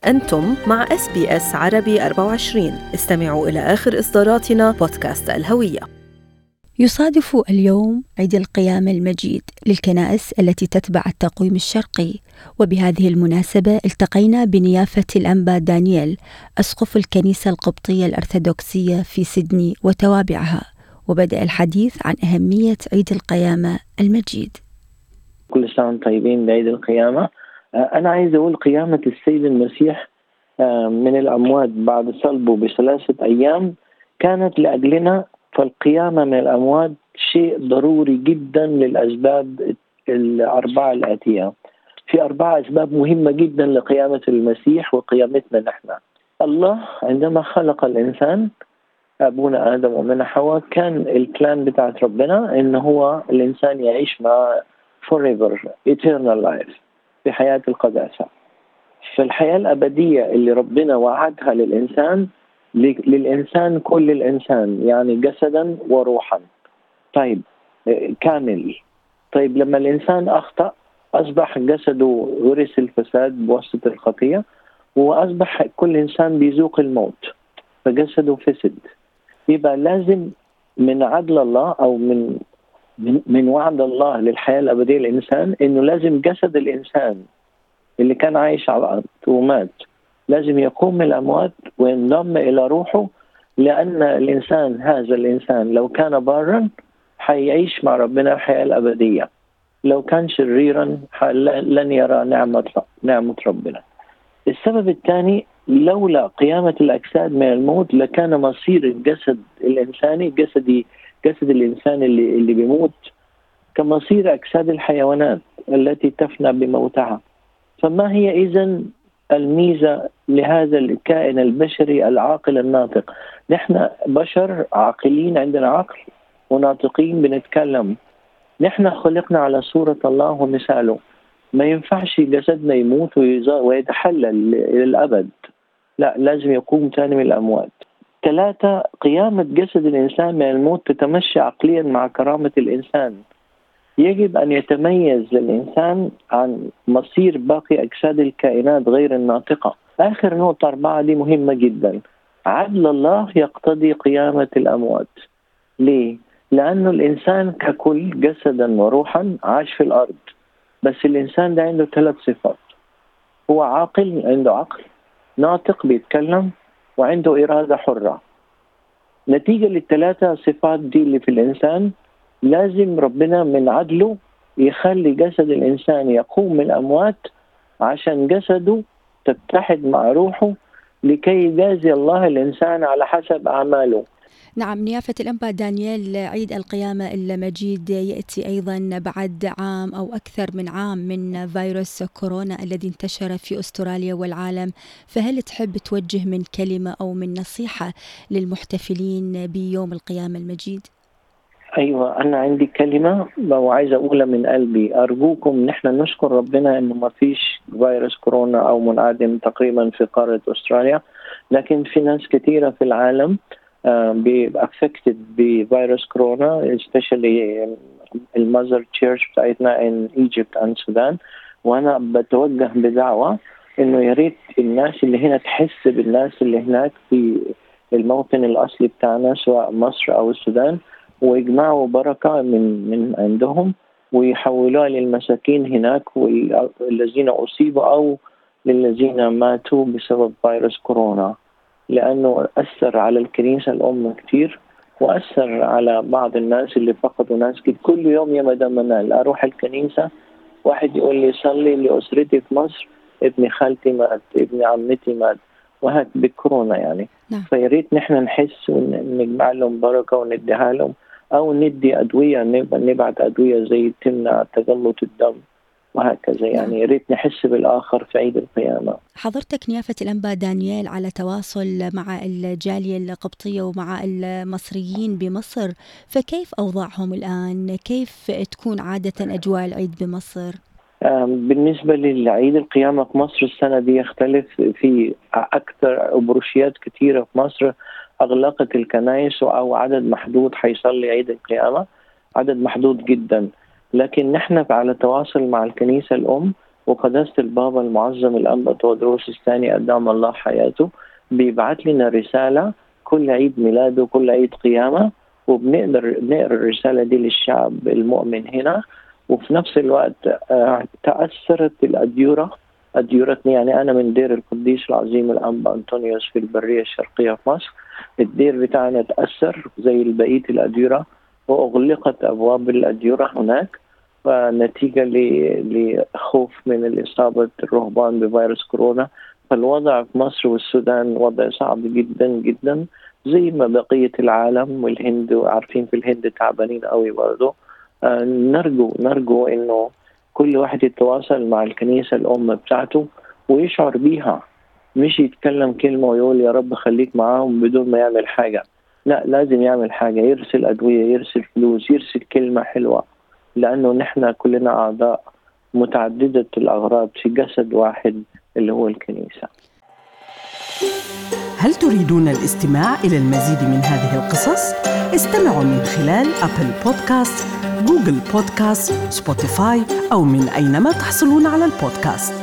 أنتم مع اس بي اس عربي 24 استمعوا إلى آخر إصداراتنا بودكاست الهوية يصادف اليوم عيد القيامة المجيد للكنائس التي تتبع التقويم الشرقي وبهذه المناسبة التقينا بنيافة الأنبا دانييل أسقف الكنيسة القبطية الأرثوذكسية في سيدني وتوابعها وبدأ الحديث عن أهمية عيد القيامة المجيد كل سنة طيبين بعيد القيامة أنا عايز أقول قيامة السيد المسيح من الأموات بعد صلبه بثلاثة أيام كانت لأجلنا فالقيامة من الأموات شيء ضروري جدا للأسباب الأربعة الآتية في أربع أسباب مهمة جدا لقيامة المسيح وقيامتنا نحن الله عندما خلق الإنسان أبونا آدم ومن حواء كان البلان بتاعت ربنا إن هو الإنسان يعيش مع forever eternal life في حياة القداسة فالحياة الأبدية اللي ربنا وعدها للإنسان للإنسان كل الإنسان يعني جسدا وروحا طيب كامل طيب لما الإنسان أخطأ أصبح جسده ورث الفساد بواسطة الخطية وأصبح كل إنسان بيذوق الموت فجسده فسد يبقى لازم من عدل الله أو من من وعد الله للحياة الأبدية للإنسان إنه لازم جسد الإنسان اللي كان عايش على الأرض ومات لازم يقوم من الأموات وينضم إلى روحه لأن الإنسان هذا الإنسان لو كان بارا حيعيش مع ربنا الحياة الأبدية لو كان شريرا لن يرى نعمة نعمة ربنا السبب الثاني لولا قيامة الأجساد من الموت لكان مصير الجسد الإنساني جسدي جسد الإنسان اللي اللي بيموت كمصير أجساد الحيوانات التي تفنى بموتها فما هي إذا الميزة لهذا الكائن البشري العاقل الناطق نحن بشر عاقلين عندنا عقل وناطقين بنتكلم نحن خلقنا على صورة الله ومثاله ما ينفعش جسدنا يموت ويتحلل إلى الأبد لا لازم يقوم تاني من الأموات ثلاثة قيامة جسد الإنسان من الموت تتمشى عقليا مع كرامة الإنسان يجب أن يتميز الإنسان عن مصير باقي أجساد الكائنات غير الناطقة آخر نقطة أربعة دي مهمة جدا عدل الله يقتضي قيامة الأموات ليه؟ لأنه الإنسان ككل جسدا وروحا عاش في الأرض بس الإنسان ده عنده ثلاث صفات هو عاقل عنده عقل ناطق بيتكلم وعنده إرادة حرة نتيجة للثلاثة صفات دي اللي في الإنسان لازم ربنا من عدله يخلي جسد الإنسان يقوم من الأموات عشان جسده تتحد مع روحه لكي يجازي الله الإنسان على حسب أعماله نعم نيافة الأنبا دانيال عيد القيامة المجيد يأتي أيضا بعد عام أو أكثر من عام من فيروس كورونا الذي انتشر في أستراليا والعالم فهل تحب توجه من كلمة أو من نصيحة للمحتفلين بيوم القيامة المجيد؟ ايوه انا عندي كلمه وعايز اقولها من قلبي ارجوكم نحن نشكر ربنا انه ما فيش فيروس كورونا او منعدم تقريبا في قاره استراليا لكن في ناس كثيره في العالم افكتد بفيروس كورونا especially المذر تشيرش بتاعتنا ان ايجيبت اند السودان وانا بتوجه بدعوه انه يا ريت الناس اللي هنا تحس بالناس اللي هناك في الموطن الاصلي بتاعنا سواء مصر او السودان ويجمعوا بركة من من عندهم ويحولوها للمساكين هناك والذين أصيبوا أو للذين ماتوا بسبب فيروس كورونا لأنه أثر على الكنيسة الأم كتير وأثر على بعض الناس اللي فقدوا ناس كتير كل يوم يا مدام منال أروح الكنيسة واحد يقول لي صلي لأسرتي في مصر ابن خالتي مات ابن عمتي مات وهك بكورونا يعني نعم. فيا ريت نحن نحس ونجمع لهم بركه ونديها لهم او ندي ادويه نبعت ادويه زي تمنع تجلط الدم وهكذا يعني يا ريت نحس بالاخر في عيد القيامه. حضرتك نيافه الانبا دانيال على تواصل مع الجاليه القبطيه ومع المصريين بمصر فكيف اوضاعهم الان؟ كيف تكون عاده اجواء العيد بمصر؟ بالنسبة للعيد القيامة في مصر السنة دي يختلف في أكثر بروشيات كثيرة في مصر أغلقت الكنائس أو عدد محدود حيصلي عيد القيامة عدد محدود جدا لكن نحن على تواصل مع الكنيسة الأم وقداسة البابا المعظم الأنبا تودروس الثاني أدام الله حياته بيبعت لنا رسالة كل عيد ميلاده كل عيد قيامة وبنقدر نقرا الرسالة دي للشعب المؤمن هنا وفي نفس الوقت آه، تأثرت الأديرة أديرتني يعني أنا من دير القديس العظيم الأنبا أنطونيوس في البرية الشرقية في مصر الدير بتاعنا تأثر زي بقية الأديرة وأغلقت أبواب الأديرة هناك نتيجة لخوف من الإصابة الرهبان بفيروس كورونا فالوضع في مصر والسودان وضع صعب جدا جدا زي ما بقية العالم والهند عارفين في الهند تعبانين قوي برضه آه نرجو نرجو انه كل واحد يتواصل مع الكنيسة الأم بتاعته ويشعر بيها مش يتكلم كلمة ويقول يا رب خليك معاهم بدون ما يعمل حاجة لا لازم يعمل حاجة يرسل أدوية يرسل فلوس يرسل كلمة حلوة لأنه نحن كلنا أعضاء متعددة الأغراض في جسد واحد اللي هو الكنيسة هل تريدون الاستماع إلى المزيد من هذه القصص؟ استمعوا من خلال أبل بودكاست، جوجل بودكاست، سبوتيفاي أو من أينما تحصلون على البودكاست